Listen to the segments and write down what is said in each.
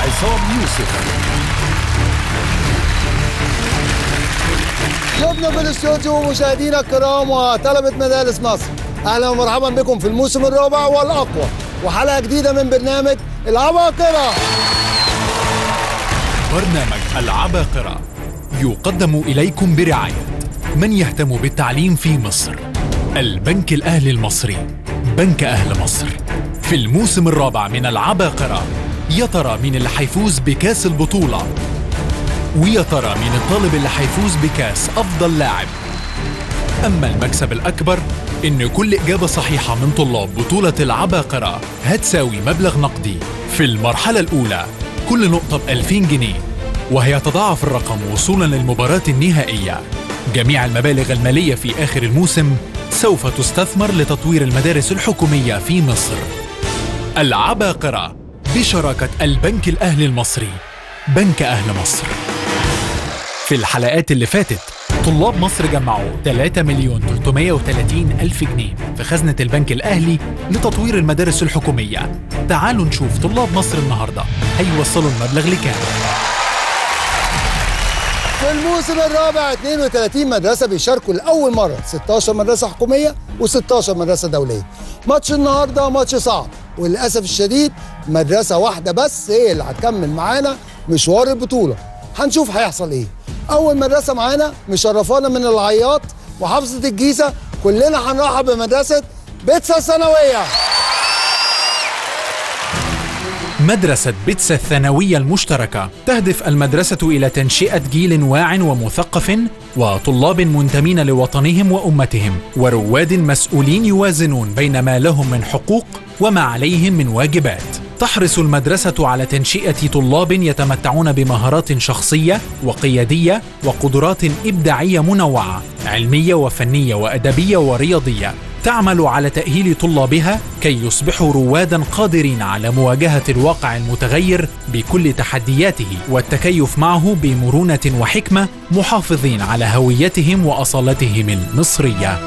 عصام يوسف ضيوفنا في الاستوديو مشاهدينا الكرام وطلبة مدارس مصر اهلا ومرحبا بكم في الموسم الرابع والاقوى وحلقة جديدة من برنامج العباقرة برنامج العباقرة يقدم إليكم برعاية من يهتم بالتعليم في مصر البنك الأهلي المصري بنك أهل مصر في الموسم الرابع من العباقرة يا ترى مين اللي هيفوز بكاس البطولة ويا ترى مين الطالب اللي هيفوز بكاس أفضل لاعب أما المكسب الأكبر إن كل إجابة صحيحة من طلاب بطولة العباقرة هتساوي مبلغ نقدي في المرحلة الأولى كل نقطة ب 2000 جنيه وهيتضاعف الرقم وصولا للمباراة النهائية جميع المبالغ المالية في آخر الموسم سوف تستثمر لتطوير المدارس الحكومية في مصر العباقرة بشراكة البنك الأهلي المصري بنك أهل مصر في الحلقات اللي فاتت طلاب مصر جمعوا 3 مليون 330 ألف جنيه في خزنة البنك الأهلي لتطوير المدارس الحكومية تعالوا نشوف طلاب مصر النهاردة هيوصلوا المبلغ لكام في الموسم الرابع 32 مدرسة بيشاركوا لأول مرة 16 مدرسة حكومية و16 مدرسة دولية ماتش النهاردة ماتش صعب وللأسف الشديد مدرسة واحدة بس هي اللي هتكمل معانا مشوار البطولة هنشوف هيحصل ايه أول مدرسة معانا مشرفانا من العياط محافظة الجيزة كلنا هنرحب بمدرسة بيتسا الثانوية مدرسة بيتسا الثانوية المشتركة تهدف المدرسة إلى تنشئة جيل واع ومثقف وطلاب منتمين لوطنهم وأمتهم ورواد مسؤولين يوازنون بين ما لهم من حقوق وما عليهم من واجبات تحرص المدرسة على تنشئة طلاب يتمتعون بمهارات شخصية وقيادية وقدرات إبداعية منوعة علمية وفنية وأدبية ورياضية تعمل على تأهيل طلابها كي يصبحوا روادا قادرين على مواجهة الواقع المتغير بكل تحدياته والتكيف معه بمرونة وحكمة محافظين على هويتهم وأصالتهم المصرية.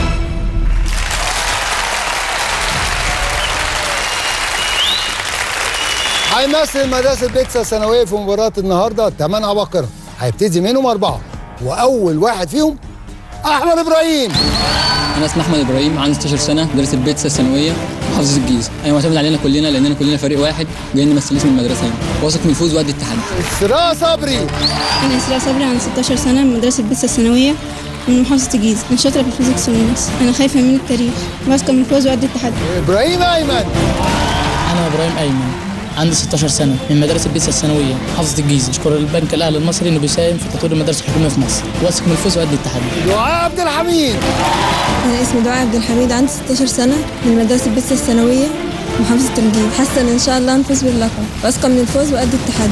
هيمثل مدرسة بيتسا الثانوية في مباراة النهاردة 8 عباقرة هيبتدي منهم أربعة وأول واحد فيهم أحمد إبراهيم انا اسمي احمد ابراهيم عندي 16 سنه مدرسه بيتسا الثانويه محافظه الجيزه انا معتمد علينا كلنا لاننا كلنا فريق واحد جايين نمثل اسم المدرسه هنا واثق من الفوز وقد التحدي إسراء صبري أنا إسراء صبري عندي 16 سنة من مدرسة بيتسا الثانوية من محافظة الجيزة أنا شاطرة في الفيزيكس والماس أنا خايفة من التاريخ واثقة من الفوز وقد التحدي إبراهيم أيمن أنا إبراهيم أيمن عندي 16 سنة من مدرسة بيتسا الثانوية محافظة الجيزة أشكر البنك الأهلي المصري إنه بيساهم في تطوير المدارس الحكومية في مصر واثق من الفوز وقد التحدي دعاء عبد الحميد أنا اسمي دعاء عبد الحميد عندي 16 سنة من مدرسة بيتسا الثانوية محافظة الجيزة حاسة إن إن شاء الله نفوز باللقب واثقة من الفوز وقد التحدي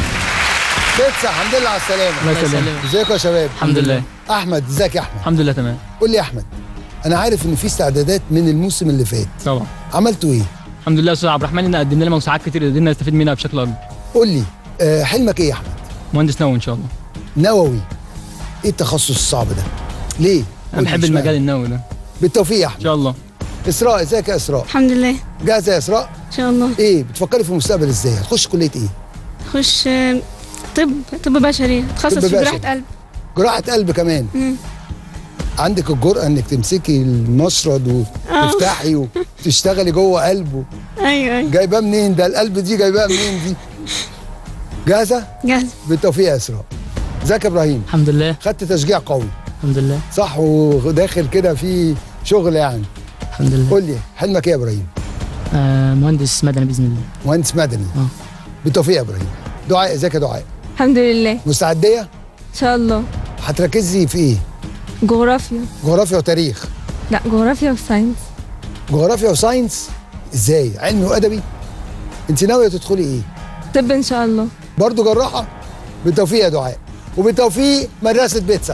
بيتسا الحمد لله على السلامة الله يسلمك ازيكم يا شباب الحمد لله أحمد ازيك يا أحمد الحمد لله تمام قول لي يا أحمد أنا عارف إن في استعدادات من الموسم اللي فات طبعا عملتوا إيه؟ الحمد لله استاذ عبد الرحمن ان قدمنا لنا موسوعات كتير قدرنا نستفيد منها بشكل اكبر قول لي آه حلمك إيه يا أحمد؟ مهندس نووي ان شاء الله نووي إيه التخصص الصعب ده؟ ليه؟ انا قول لي بحب اشمعنى؟ المجال النووي ده بالتوفيق يا ان أحمد شاء الله إسراء ازيك يا إسراء؟ الحمد لله جاهزة يا إسراء؟ إن شاء الله إيه بتفكري في المستقبل إزاي؟ هتخش كلية إيه؟ خش آه، طب طب بشري تخصص طب في بشري. جراحة قلب جراحة قلب كمان مم. عندك الجرأة انك تمسكي المشرد آه. وتفتحي وتشتغلي جوه قلبه أيوه أيوه جايباه منين ده القلب دي جايباها منين دي جاهزة جاهز بالتوفيق يا اسراء ازيك يا ابراهيم الحمد لله خدت تشجيع قوي الحمد لله صح وداخل كده في شغل يعني الحمد لله قول لي حلمك ايه يا ابراهيم آه مهندس مدني باذن الله مهندس مدني آه. بالتوفيق يا ابراهيم دعاء ازيك يا دعاء الحمد لله مستعدية إن شاء الله هتركزي في ايه جغرافيا جغرافيا وتاريخ لا جغرافيا وساينس جغرافيا وساينس ازاي علمي وادبي انت ناويه تدخلي ايه طب إن شاء الله برضو جراحة بالتوفيق يا دعاء وبالتوفيق مدرسة بيتسا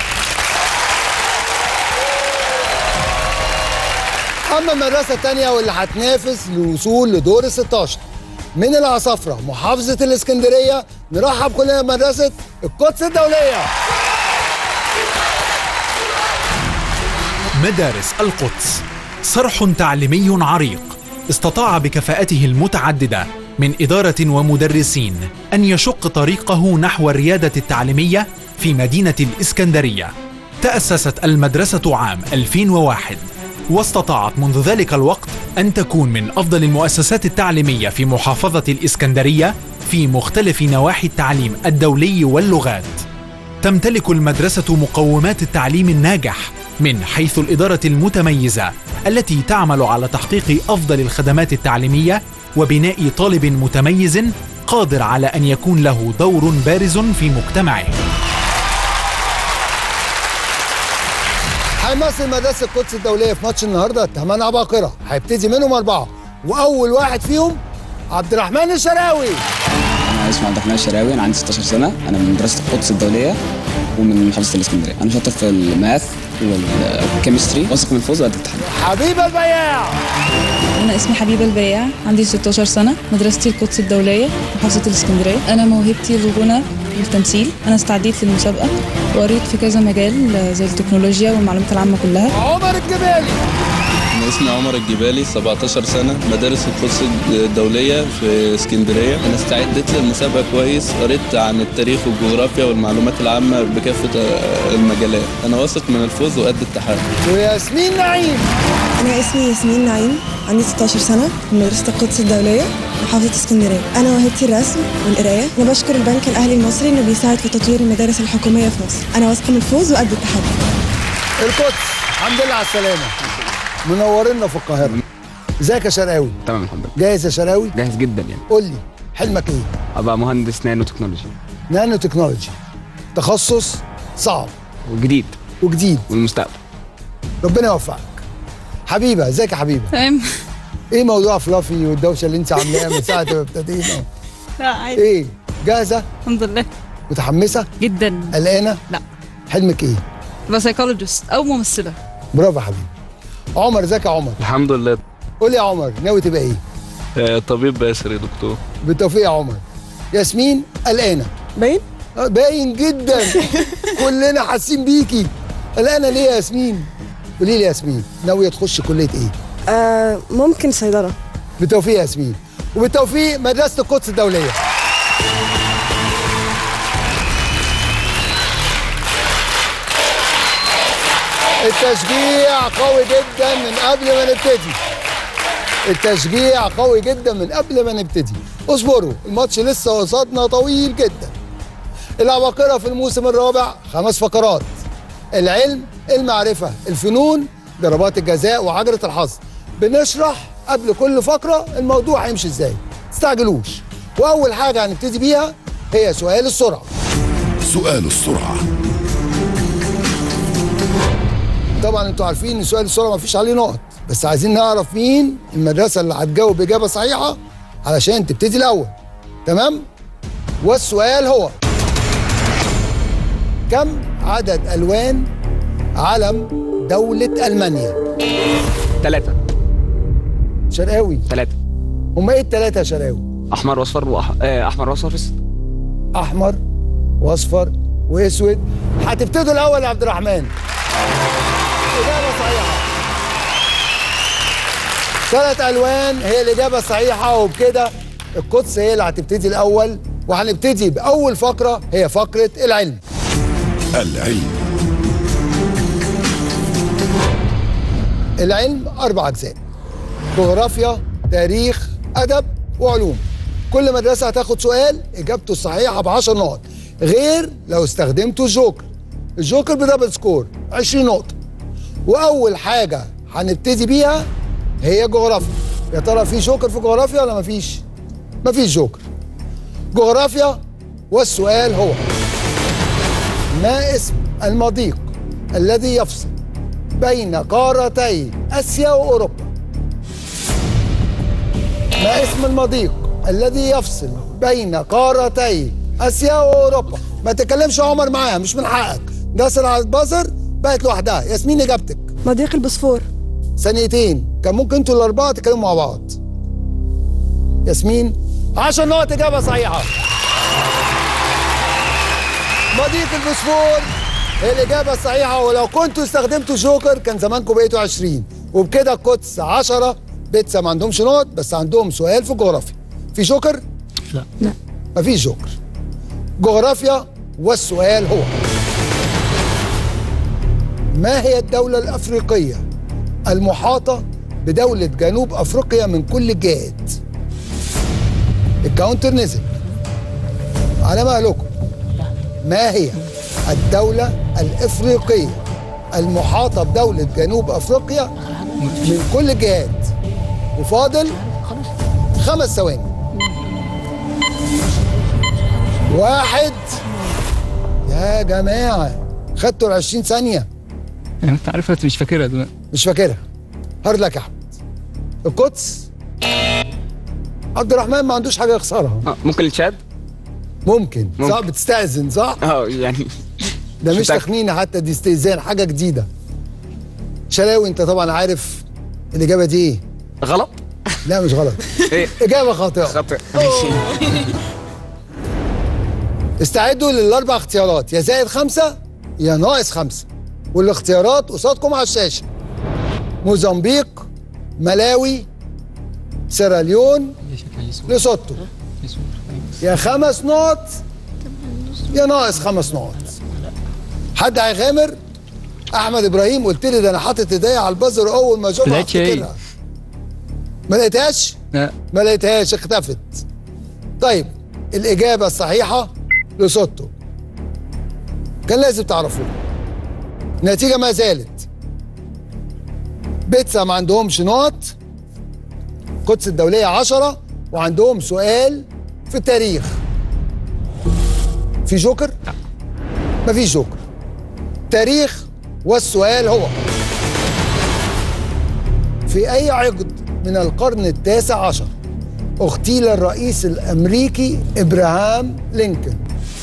أما المدرسة التانية واللي هتنافس للوصول لدور ال 16 من العصافرة محافظة الإسكندرية نرحب كلنا بمدرسة القدس الدولية مدارس القدس صرح تعليمي عريق استطاع بكفاءته المتعددة من إدارة ومدرسين أن يشق طريقه نحو الريادة التعليمية في مدينة الإسكندرية تأسست المدرسة عام 2001 واستطاعت منذ ذلك الوقت أن تكون من أفضل المؤسسات التعليمية في محافظة الإسكندرية في مختلف نواحي التعليم الدولي واللغات تمتلك المدرسة مقومات التعليم الناجح من حيث الإدارة المتميزة التي تعمل على تحقيق أفضل الخدمات التعليمية وبناء طالب متميز قادر على أن يكون له دور بارز في مجتمعه هيمثل مدرسة القدس الدولية في ماتش النهارده ثمان عباقرة هيبتدي منهم أربعة وأول واحد فيهم عبد الرحمن الشراوي انا اسمي عبد الرحمن الشراوي انا عندي 16 سنه انا من مدرسه القدس الدوليه ومن محافظه الاسكندريه انا شاطر في الماث والكيمستري واثق من الفوز وقد التحدي حبيبة البياع أنا اسمي حبيبة البياع عندي 16 سنة مدرستي القدس الدولية محافظة الإسكندرية أنا موهبتي الغنى والتمثيل أنا استعديت للمسابقة وقريت في كذا مجال آه، زي التكنولوجيا والمعلومات العامة كلها عمر الجبالي أنا اسمي عمر الجبالي 17 سنة مدارس القدس الدولية في اسكندرية أنا استعدت للمسابقة كويس قريت عن التاريخ والجغرافيا والمعلومات العامة بكافة آه، المجالات أنا واثق من الفوز وقد التحدي وياسمين نعيم أنا اسمي ياسمين نعيم عندي 16 سنة من مدرسة القدس الدولية محافظة اسكندرية أنا موهبتي الرسم والقراية أنا بشكر البنك الأهلي المصري إنه بيساعد في تطوير المدارس الحكومية في مصر أنا واثقة من الفوز وقد التحدي القدس الحمد لله على السلامة منورنا في القاهرة ازيك يا شراوي تمام الحمد لله جاهز يا شراوي جاهز جدا يعني قول لي حلمك ايه ابقى مهندس نانو تكنولوجي نانو تكنولوجي تخصص صعب وجديد وجديد والمستقبل ربنا يوفقك حبيبه ازيك يا حبيبه تمام ايه موضوع فلافي والدوشه اللي انت عاملاها من ساعه ما ابتدينا لا عادي ايه جاهزه الحمد لله متحمسه جدا قلقانه لا. حلمك ايه بقى سايكولوجيست أو ممثلة برافو يا حبيبي عمر ازيك يا عمر الحمد لله قول لي يا عمر ناوي تبقى ايه طبيب باسر يا دكتور بالتوفيق يا عمر ياسمين قلقانه باين؟ آه، باين جدا كلنا حاسين بيكي قلقانه ليه يا ياسمين قولي لي يا ياسمين ناويه تخش كليه ايه آه ممكن صيدلة بالتوفيق يا ياسمين وبالتوفيق مدرسه القدس الدوليه التشجيع قوي جدا من قبل ما نبتدي التشجيع قوي جدا من قبل ما نبتدي اصبروا الماتش لسه قصادنا طويل جدا العباقرة في الموسم الرابع خمس فقرات العلم المعرفة الفنون ضربات الجزاء وعجلة الحظ بنشرح قبل كل فقرة الموضوع هيمشي ازاي تستعجلوش وأول حاجة هنبتدي بيها هي سؤال السرعة سؤال السرعة طبعا انتوا عارفين ان سؤال السرعة مفيش عليه نقط بس عايزين نعرف مين المدرسة اللي هتجاوب إجابة صحيحة علشان تبتدي الأول تمام؟ والسؤال هو كم عدد ألوان علم دولة ألمانيا؟ ثلاثة شرقاوي ثلاثة هما ايه التلاتة يا شرقاوي؟ أحمر وأصفر وأح... آه، أحمر وأصفر أسود. أحمر وأصفر وأسود هتبتدوا الأول يا عبد الرحمن إجابة صحيحة ثلاث ألوان هي الإجابة الصحيحة وبكده القدس هي اللي هتبتدي الأول وهنبتدي بأول فقرة هي فقرة العلم العلم العلم أربع أجزاء جغرافيا تاريخ أدب وعلوم كل مدرسة هتاخد سؤال إجابته الصحيحة ب 10 نقط غير لو استخدمتوا الجوكر الجوكر بدبل سكور 20 نقطة وأول حاجة هنبتدي بيها هي جغرافيا يا ترى في جوكر في جغرافيا ولا مفيش؟ مفيش جوكر جغرافيا والسؤال هو ما اسم المضيق الذي يفصل بين قارتي اسيا واوروبا ما اسم المضيق الذي يفصل بين قارتي اسيا واوروبا ما تتكلمش يا عمر معاها مش من حقك داسر على البازر بقت لوحدها ياسمين اجابتك مضيق البوسفور ثانيتين كان ممكن انتوا الاربعه تتكلموا مع بعض ياسمين 10 نقط اجابه صحيحه مضيق البوسفور هي الاجابه الصحيحه ولو كنتوا استخدمتوا جوكر كان زمانكم بقيتوا 20 وبكده القدس 10 بيتسا ما عندهمش نقط بس عندهم سؤال في الجغرافيا في جوكر لا لا مفيش جوكر جغرافيا والسؤال هو ما هي الدولة الأفريقية المحاطة بدولة جنوب أفريقيا من كل الجهات الكاونتر نزل على مهلكم ما هي الدولة الإفريقية المحاطة بدولة جنوب أفريقيا من كل الجهات وفاضل خمس ثواني واحد يا جماعة خدتوا ال 20 ثانية انا كنت عارفها بس مش فاكرها دلوقتي مش فاكرها هارد لك يا احمد القدس عبد الرحمن ما عندوش حاجة يخسرها آه، ممكن التشاد ممكن, ممكن. صح بتستأذن صح؟ اه يعني ده مش متأكد. تخمينة حتى دي استئذان حاجة جديدة شلاوي انت طبعا عارف الإجابة دي ايه؟ غلط لا مش غلط ايه إجابة خاطئة خطأ استعدوا للأربع اختيارات يا زائد خمسة يا ناقص خمسة والاختيارات قصادكم على الشاشة موزمبيق ملاوي سيراليون ليسوتو يا خمس نقط يا ناقص خمس نقط حد هيغامر احمد ابراهيم قلت لي ده انا حاطط ايديا على البازر اول ما اشوفها لقيتش ايه؟ هفتكرها ما لقيتهاش لا ما لقيتهاش اختفت طيب الإجابة الصحيحة لسوتو كان لازم تعرفوها النتيجة ما زالت بيتسا ما عندهمش نقط قدس الدولية عشرة وعندهم سؤال في التاريخ في جوكر؟ ما فيش جوكر تاريخ والسؤال هو في أي عقد من القرن التاسع عشر اغتيل الرئيس الأمريكي إبراهام لينكولن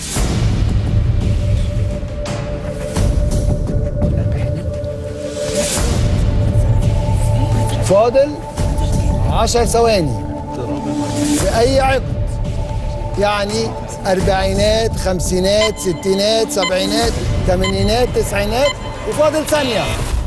فاضل عشر ثواني في أي عقد يعني أربعينات خمسينات ستينات سبعينات ثمانينات تسعينات وفاضل ثانية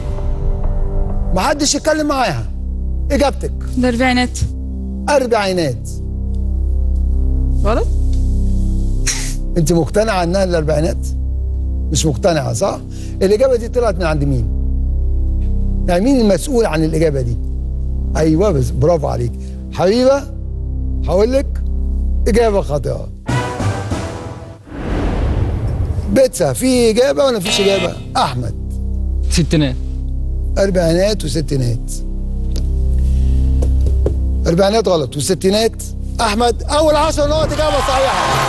محدش يتكلم معاها إجابتك الأربعينات أربعينات غلط أنت مقتنعة إنها الأربعينات؟ مش مقتنعة صح؟ الإجابة دي طلعت من عند مين؟ يعني مين المسؤول عن الإجابة دي؟ أيوه بس برافو عليك حبيبة هقول لك إجابة خاطئة بيتزا في إجابة ولا مفيش إجابة؟ أحمد ستينات أربعينات وستينات أربعينات غلط وستينات أحمد أول عشر نقط إجابة صحيحة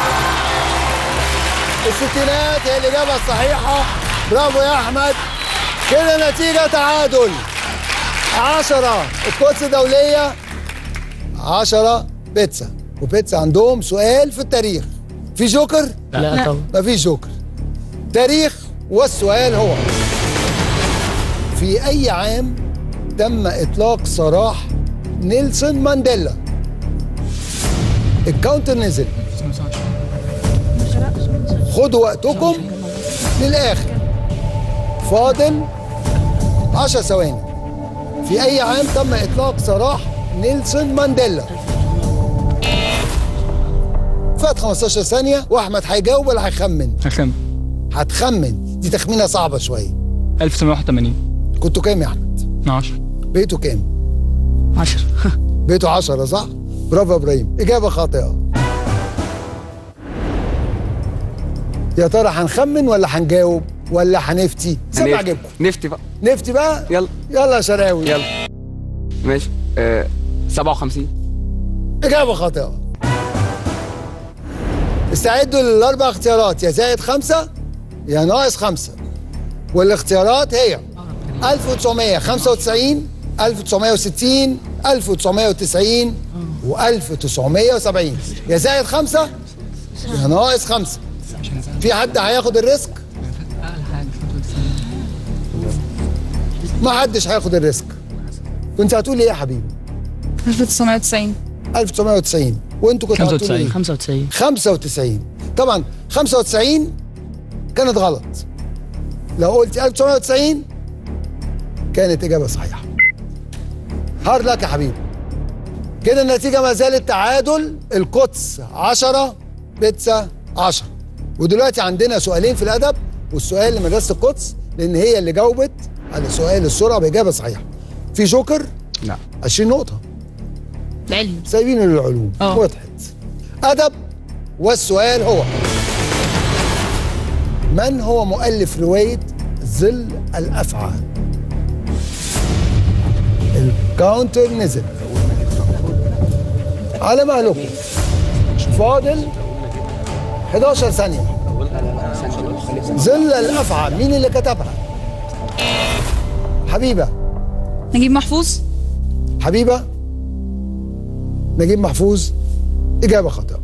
الستينات هي الإجابة الصحيحة برافو يا أحمد كده نتيجة تعادل عشرة القدس دولية عشرة بيتزا وبيتزا عندهم سؤال في التاريخ في جوكر؟ لا, لا. طبعا مفيش جوكر تاريخ والسؤال هو في أي عام تم إطلاق سراح نيلسون مانديلا الكاونتر نزل خدوا وقتكم للآخر فاضل 10 ثواني في أي عام تم إطلاق سراح نيلسون مانديلا فات 15 ثانية وأحمد هيجاوب ولا هيخمن؟ هخم هتخمن دي تخمينة صعبة شوية 1981 كنتوا كام يا أحمد؟ 10 بقيتوا كام؟ 10 بقيتوا 10 صح؟ برافو يا إبراهيم إجابة خاطئة يا ترى هنخمن ولا هنجاوب ولا هنفتي؟ سيب هنفتي. عجبكم نفتي بقى نفتي بقى يلا يلا يا شراوي يلا ماشي آه 57 إجابة خاطئة استعدوا للأربع اختيارات يا زائد خمسة يا ناقص خمسة والاختيارات هي 1995 1960 1990 و1970 يا زائد خمسة يا ناقص خمسة في حد هياخد الريسك؟ ما حدش هياخد الريسك كنت هتقول ايه يا حبيبي؟ 1990 1990 وانتوا كنتوا هتقولوا ايه؟ 95 95 طبعا 95 كانت غلط لو قلت 1990 كانت إجابة صحيحة هارد لك يا حبيبي كده النتيجة ما زالت تعادل القدس 10 بيتزا 10 ودلوقتي عندنا سؤالين في الأدب والسؤال لمدرسة القدس لأن هي اللي جاوبت على سؤال السرعة بإجابة صحيحة في جوكر لا 20 نقطة العلم سايبينه للعلوم اه. وضحت أدب والسؤال هو من هو مؤلف رواية ظل الأفعى الكاونتر نزل على مهلكم فاضل 11 ثانية ظل الأفعى مين اللي كتبها حبيبة نجيب محفوظ حبيبة نجيب محفوظ إجابة خاطئة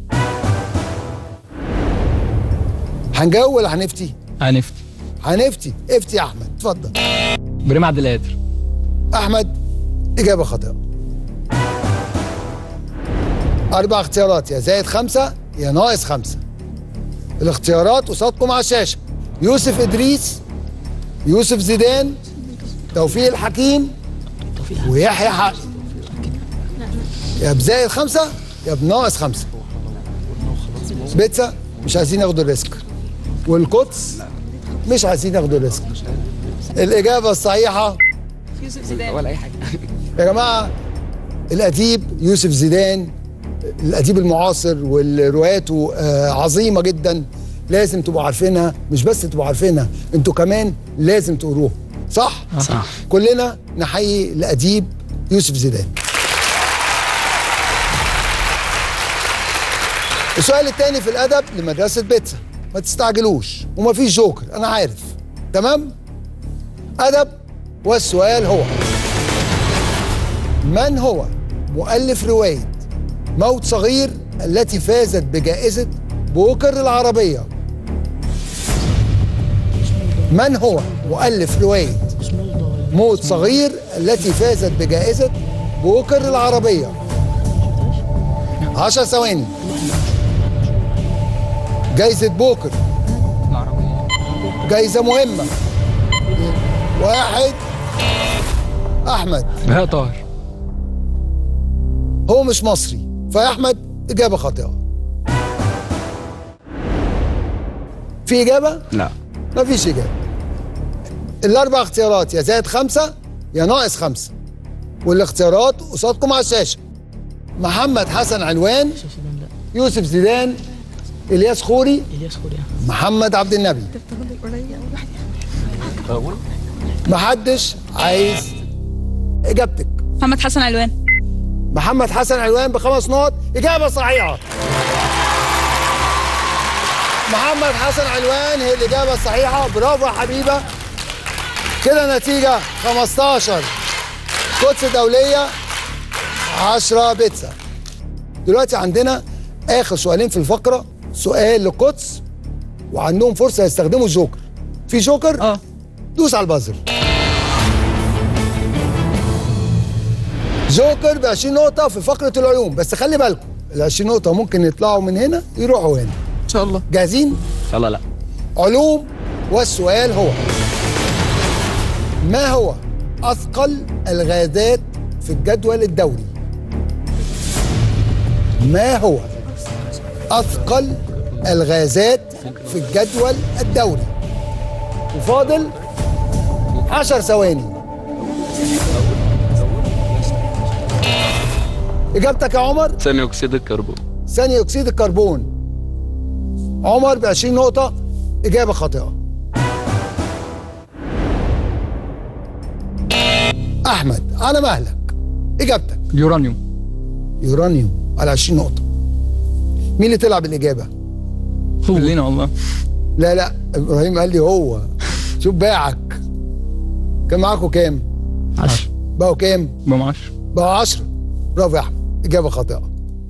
هنجاوب ولا هنفتي؟ هنفتي هنفتي افتي يا أحمد اتفضل ابراهيم عبد القادر أحمد إجابة خاطئة أربع اختيارات يا زائد خمسة يا ناقص خمسة الاختيارات قصادكم على الشاشة يوسف إدريس يوسف زيدان توفيق الحكيم ويحيى حقي يا بزائد خمسة يا بناقص خمسة بيتزا مش عايزين ياخدوا الريسك والقدس مش عايزين ياخدوا الريسك الإجابة الصحيحة يوسف زيدان ولا اي حاجه يا جماعة الأديب يوسف زيدان الأديب المعاصر ورواياته آه، عظيمة جدا لازم تبقوا عارفينها مش بس تبقوا عارفينها انتوا كمان لازم تقروها صح؟ صح كلنا نحيي الأديب يوسف زيدان السؤال الثاني في الأدب لمدرسة بيتزا ما تستعجلوش ومفيش جوكر أنا عارف تمام؟ أدب والسؤال هو من هو مؤلف رواية موت صغير التي فازت بجائزة بوكر العربية من هو مؤلف رواية موت صغير التي فازت بجائزة بوكر العربية عشر ثواني جايزة بوكر جايزة مهمة واحد أحمد بهاء طاهر هو مش مصري فيا احمد اجابه خاطئه في اجابه لا مفيش اجابه الاربع اختيارات يا زائد خمسه يا ناقص خمسه والاختيارات قصادكم على الشاشه محمد حسن علوان يوسف زيدان الياس خوري الياس خوري محمد عبد النبي محدش عايز اجابتك محمد حسن علوان محمد حسن علوان بخمس نقط إجابة صحيحة محمد حسن علوان هي الإجابة الصحيحة برافو يا حبيبة كده نتيجة 15 قدس دولية 10 بيتزا دلوقتي عندنا آخر سؤالين في الفقرة سؤال للقدس وعندهم فرصة يستخدموا الجوكر في جوكر؟ اه دوس على البازر جوكر ب 20 نقطة في فقرة العلوم بس خلي بالكم ال 20 نقطة ممكن يطلعوا من هنا يروحوا هنا ان شاء الله جاهزين؟ ان شاء الله لا علوم والسؤال هو ما هو أثقل الغازات في الجدول الدوري؟ ما هو أثقل الغازات في الجدول الدوري؟ وفاضل 10 ثواني إجابتك يا عمر ثاني اكسيد الكربون ثاني أكسيد الكربون عمر ب 20 نقطة إجابة خاطئة أحمد على مهلك إجابتك يورانيوم يورانيوم على 20 نقطة مين اللي طلع بالإجابة؟ كلنا والله لا لا إبراهيم قال لي هو شوف باعك كان معاكم كام؟ 10 بقوا كام؟ بقوا 10 بقوا 10 برافو يا أحمد إجابة خاطئة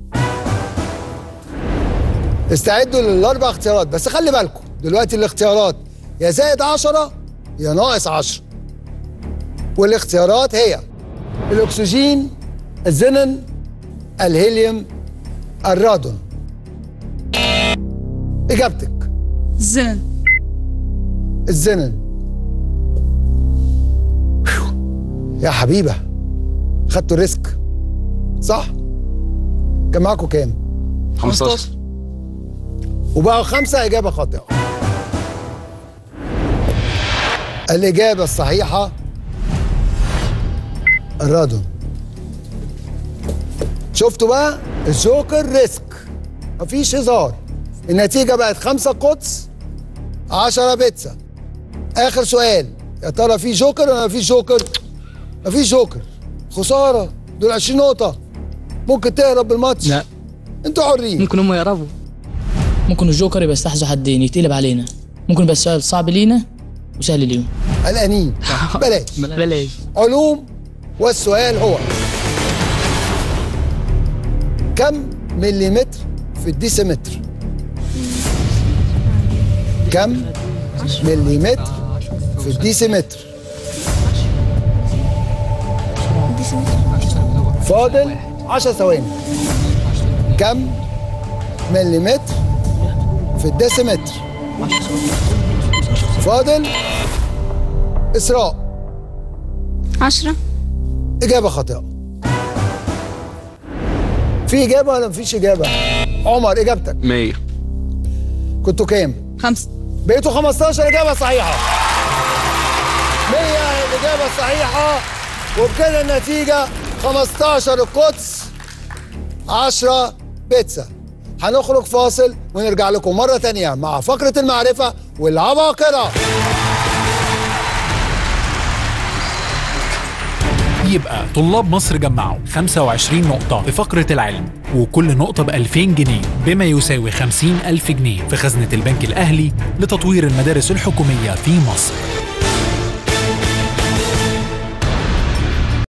استعدوا للأربع اختيارات بس خلي بالكم دلوقتي الاختيارات يا زائد 10 يا ناقص 10 والاختيارات هي الأكسجين الزنن الهيليوم الرادون إجابتك الزمن الزنن يا حبيبة خدتوا ريسك صح كان معاكم كام 15 وبقوا خمسة إجابة خاطئة الإجابة الصحيحة الرادون شفتوا بقى الجوكر ريسك مفيش هزار النتيجة بقت خمسة قدس عشرة بيتزا آخر سؤال يا ترى في جوكر ولا مفيش جوكر؟ مفيش جوكر خسارة دول 20 نقطة ممكن تهرب بالماتش لا انتوا حرين ممكن هم يهربوا ممكن الجوكر يبقى سلاح ذو حدين يتقلب علينا ممكن يبقى السؤال صعب لينا وسهل ليهم قلقانين بلاش بلاش علوم والسؤال هو كم مليمتر في الديسيمتر كم مليمتر في الديسيمتر فاضل 10 ثواني كم مليمتر في الديسيمتر فاضل إسراء عشرة إجابة خاطئة في إجابة ولا مفيش إجابة؟ عمر إجابتك 100 كنتوا كام؟ خمسة بقيتوا 15 إجابة صحيحة 100 الإجابة الصحيحة وبكده النتيجة 15 القدس 10 بيتزا هنخرج فاصل ونرجع لكم مرة تانية مع فقرة المعرفة والعباقرة يبقى طلاب مصر جمعوا 25 نقطة في فقرة العلم وكل نقطة ب 2000 جنيه بما يساوي 50 ألف جنيه في خزنة البنك الأهلي لتطوير المدارس الحكومية في مصر